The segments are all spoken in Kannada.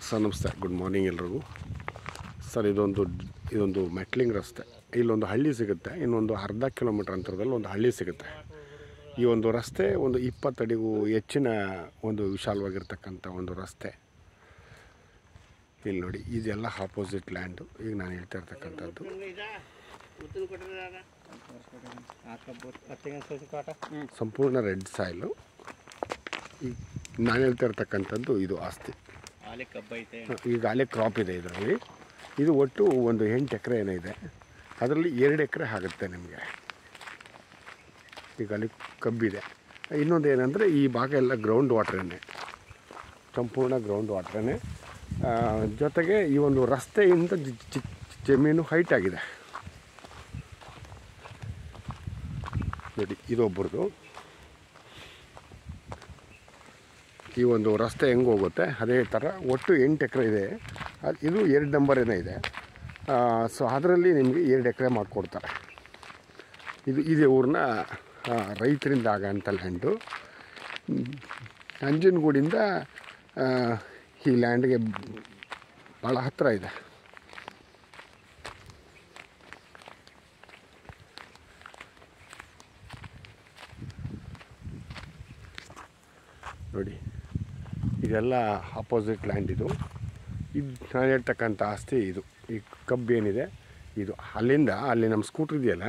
ಸರ್ ನಮಸ್ತೆ ಗುಡ್ ಮಾರ್ನಿಂಗ್ ಎಲ್ರಿಗೂ ಸರ್ ಇದೊಂದು ಇದೊಂದು ಮೆಟ್ಲಿಂಗ್ ರಸ್ತೆ ಇಲ್ಲೊಂದು ಹಳ್ಳಿ ಸಿಗುತ್ತೆ ಇನ್ನೊಂದು ಅರ್ಧ ಕಿಲೋಮೀಟ್ರ್ ಅಂತರದಲ್ಲಿ ಒಂದು ಹಳ್ಳಿ ಸಿಗುತ್ತೆ ಈ ಒಂದು ರಸ್ತೆ ಒಂದು ಇಪ್ಪತ್ತಡಿಗೂ ಹೆಚ್ಚಿನ ಒಂದು ವಿಶಾಲವಾಗಿರ್ತಕ್ಕಂಥ ಒಂದು ರಸ್ತೆ ಇಲ್ಲಿ ನೋಡಿ ಇದೆಲ್ಲ ಆಪೋಸಿಟ್ ಲ್ಯಾಂಡು ಈಗ ನಾನು ಹೇಳ್ತಾ ಇರ್ತಕ್ಕಂಥದ್ದು ಸಂಪೂರ್ಣ ರೆಡ್ ಸಾಯಿಲು ಈಗ ನಾನು ಹೇಳ್ತಾ ಇರ್ತಕ್ಕಂಥದ್ದು ಇದು ಆಸ್ತಿ ಆಲೆ ಕಬ್ಬೈತೆ ಈಗಾಗಲೇ ಕ್ರಾಪ್ ಇದೆ ಇದರಲ್ಲಿ ಇದು ಒಟ್ಟು ಒಂದು ಎಂಟು ಎಕರೆ ಏನೋ ಇದೆ ಅದರಲ್ಲಿ ಎರಡು ಎಕರೆ ಆಗುತ್ತೆ ನಿಮಗೆ ಈಗ ಅಲ್ಲಿ ಕಬ್ಬಿದೆ ಇನ್ನೊಂದು ಏನಂದರೆ ಈ ಭಾಗ ಎಲ್ಲ ಗ್ರೌಂಡ್ ವಾಟ್ರೇನೆ ಸಂಪೂರ್ಣ ಗ್ರೌಂಡ್ ವಾಟ್ರೇನೆ ಜೊತೆಗೆ ಈ ಒಂದು ರಸ್ತೆಯಿಂದ ಜಿ- ಜಿ- ಜಮೀನು ಹೈಟ್ ಆಗಿದೆ ನೋಡಿ ಇದೊಬ್ಬರದು ಈ ಒಂದು ರಸ್ತೆ ಹೆಂಗೆ ಹೋಗುತ್ತೆ ಅದೇ ಥರ ಒಟ್ಟು ಎಂಟು ಎಕರೆ ಇದೆ ಅದು ಇದು ಎರಡು ನಂಬರ್ ಏನೋ ಇದೆ ಸೊ ಅದರಲ್ಲಿ ನಿಮಗೆ ಎರಡು ಎಕರೆ ಮಾಡಿಕೊಡ್ತಾರೆ ಇದು ಇದೇ ಊರನ್ನ ಆ, ರೈತರಿಂದ ಆಗಂಥ ಲ್ಯಾಂಡು ನಂಜನಗೂಡಿಂದ ಆ, ಈ ಲ್ಯಾಂಡ್ಗೆ ಭಾಳ ಹತ್ತಿರ ಇದೆ ನೋಡಿ ಇದೆಲ್ಲ ಅಪೋಸಿಟ್ ಲ್ಯಾಂಡ್ ಇದು ಇದು ನಾನು ಹೇಳ್ತಕ್ಕಂಥ ಆಸ್ತಿ ಇದು ಈ ಕಬ್ಬು ಏನಿದೆ ಇದು ಅಲ್ಲಿಂದ ಅಲ್ಲಿ ನಮ್ಮ ಸ್ಕೂಟ್ರ್ ಇದೆಯಲ್ಲ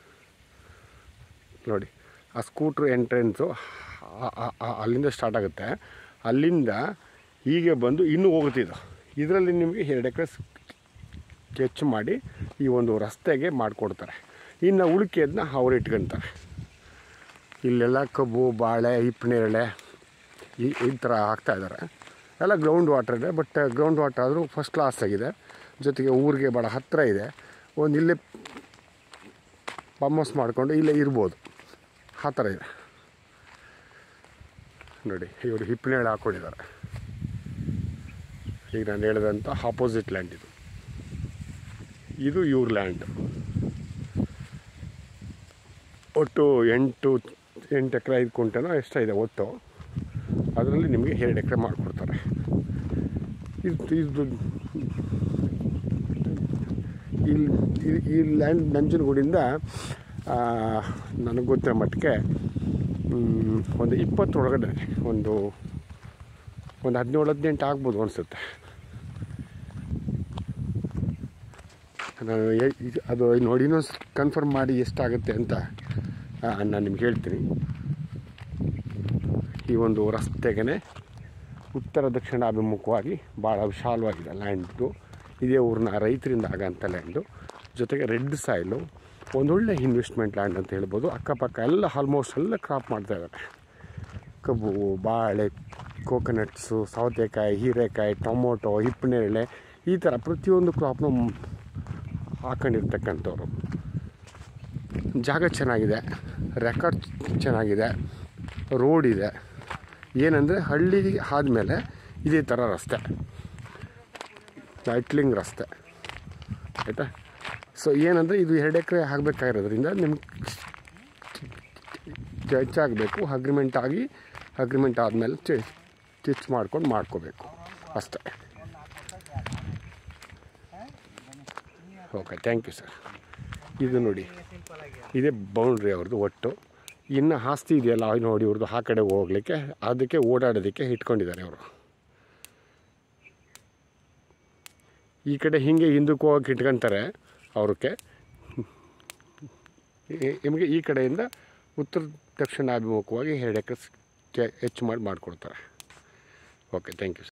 ನೋಡಿ ಆ ಸ್ಕೂಟ್ರ್ ಎಂಟ್ರೆನ್ಸು ಅಲ್ಲಿಂದ ಸ್ಟಾರ್ಟ್ ಆಗುತ್ತೆ ಅಲ್ಲಿಂದ ಹೀಗೆ ಬಂದು ಇನ್ನೂ ಹೋಗುತ್ತಿದ್ದು ಇದರಲ್ಲಿ ನಿಮಗೆ ಎರಡು ಎಕರೆ ಸ್ಕೆಚ್ ಮಾಡಿ ಈ ಒಂದು ರಸ್ತೆಗೆ ಮಾಡಿಕೊಡ್ತಾರೆ ಇನ್ನು ಉಳಿಕೆಯದನ್ನ ಅವ್ರು ಇಟ್ಕೊತಾರೆ ಇಲ್ಲೆಲ್ಲ ಕಬ್ಬು ಬಾಳೆ ಹಿಪ್ಪನೇರಳೆ ಈ ಈ ಥರ ಹಾಕ್ತಾ ಇದ್ದಾರೆ ಎಲ್ಲ ಗ್ರೌಂಡ್ ವಾಟರ್ ಇದೆ ಬಟ್ ಗ್ರೌಂಡ್ ವಾಟರ್ ಆದರೂ ಫಸ್ಟ್ ಕ್ಲಾಸ್ ಆಗಿದೆ ಜೊತೆಗೆ ಊರಿಗೆ ಭಾಳ ಹತ್ತಿರ ಇದೆ ಒಂದು ಇಲ್ಲೇ ಪಮ್ಮಸ್ ಮಾಡಿಕೊಂಡು ಇಲ್ಲೇ ಇರ್ಬೋದು ಆ ಥರ ಇದೆ ನೋಡಿ ಇವರು ಹಿಪ್ಪನೇಳೆ ಹಾಕ್ಕೊಂಡಿದ್ದಾರೆ ಈಗ ನಾನು ಹೇಳಿದಂಥ ಆಪೋಸಿಟ್ ಲ್ಯಾಂಡ್ ಇದು ಇದು ಇವ್ರ ಲ್ಯಾಂಡ್ ಒಟ್ಟು ಎಂಟು ಎಂಟು ಎಕರೆ ಐದು ಕುಂಟೆನೋ ಎಷ್ಟಿದೆ ಒಟ್ಟು ಅದರಲ್ಲಿ ನಿಮಗೆ ಎರಡು ಎಕರೆ ಮಾಡಿಕೊಡ್ತಾರೆ ಇದು ಇದು ಇಲ್ಲಿ ಈ- ಈ ಲ್ಯಾಂಡ್ ನಂಜನಗೂಡಿಂದ ನನಗೆ ಗೊತ್ತಿರೋ ಮಟ್ಟಿಗೆ ಮ್, ಒಂದು ಇಪ್ಪತ್ತರೊಳಗಡೆ ಒಂದು ಒಂದು ಹದಿನೇಳು ಹದಿನೆಂಟು ಆಗ್ಬೋದು ಅನಿಸುತ್ತೆ ನಾನು ಎ- ಇದು- ಅದು ನೋಡಿ ಇನ್ನೊಂದು ಕನ್ಫರ್ಮ್ ಮಾಡಿ ಎಷ್ಟಾಗುತ್ತೆ ಅಂತ ಆ, ನಾನು ನಿಮ್ಗೆ ಹೇಳ್ತೀನಿ ಈ ಒಂದು ರಸ್ತೆಗೆ ಉತ್ತರ ದಕ್ಷಿಣ ಅಭಿಮುಖವಾಗಿ ಭಾಳ ವಿಶಾಲವಾಗಿದೆ ಲ್ಯಾಂಡು ಇದೇ ಊರಿನ ರೈತರಿಂದ ಆಗಂಥ ಲ್ಯಾಂಡು ಜೊತೆಗೆ ರೆಡ್ ಸಾಯಿಲು ಒಂದೊಳ್ಳೆ ಇನ್ವೆಸ್ಟ್ಮೆಂಟ್ ಲ್ಯಾಂಡ್ ಅಂತ ಹೇಳ್ಬೋದು ಅಕ್ಕಪಕ್ಕ ಎಲ್ಲ ಆಲ್ಮೋಸ್ಟ್ ಎಲ್ಲ ಕ್ರಾಪ್ ಮಾಡ್ತಾ ಇದ್ದಾರೆ ಕಬ್ಬು ಬಾಳೆ ಕೋಕೋನಟ್ಸು ಸೌತೆಕಾಯಿ ಹೀರೆಕಾಯಿ ಟೊಮೊಟೊ ಹಿಪ್ಪನೇರಳೆ ಈ ಥರ ಪ್ರತಿಯೊಂದು ಕ್ರಾಪ್ನು ಹಾಕೊಂಡಿರ್ತಕ್ಕಂಥವ್ರು ಜಾಗ ಚೆನ್ನಾಗಿದೆ ರೆಕಾರ್ಡ್ ಚೆನ್ನಾಗಿದೆ ರೋಡ್ ಇದೆ ಏನಂದರೆ ಹಳ್ಳಿ ಆದಮೇಲೆ ಇದೇ ಥರ ರಸ್ತೆ ಲೈಟ್ಲಿಂಗ್ ರಸ್ತೆ ಆಯಿತಾ ಸೊ ಏನಂದರೆ ಇದು ಎರಡು ಎಕರೆ ಆಗಬೇಕಾಗಿರೋದ್ರಿಂದ ನಿಮ್ಗೆ ಹೆಚ್ಚಾಗಬೇಕು ಅಗ್ರಿಮೆಂಟ್ ಆಗಿ ಅಗ್ರಿಮೆಂಟ್ ಆದಮೇಲೆ ಸ್ಟಿಚ್ ಮಾಡ್ಕೊಂಡು ಮಾಡ್ಕೋಬೇಕು ಅಷ್ಟೇ ಓಕೆ ಥ್ಯಾಂಕ್ ಯು ಸರ್ ಇದು ನೋಡಿ ಇದೇ ಬೌಂಡ್ರಿ ಅವ್ರದ್ದು ಒಟ್ಟು ಇನ್ನು ಆಸ್ತಿ ಇದೆಯಲ್ಲ ಅದು ನೋಡಿ ಇವ್ರದ್ದು ಆ ಕಡೆ ಹೋಗ್ಲಿಕ್ಕೆ ಅದಕ್ಕೆ ಓಡಾಡೋದಕ್ಕೆ ಇಟ್ಕೊಂಡಿದ್ದಾರೆ ಅವರು ಈ ಕಡೆ ಹಿಂಗೆ ಹಿಂದಕ್ಕೆ ಹೋಗಕ್ಕೆ ಇಟ್ಕೊಂತಾರೆ ಅವ್ರಿಗೆ ಈ- ನಿಮಗೆ ಈ ಕಡೆಯಿಂದ ಉತ್ತರ ದಕ್ಷಿಣ ಅಭಿಮುಖವಾಗಿ ಎರಡು ಎಕರೆ ಹೆಚ್ಚು ಮಾಡಿ ಮಾಡಿಕೊಡ್ತಾರೆ ಓಕೆ ಥ್ಯಾಂಕ್ ಯು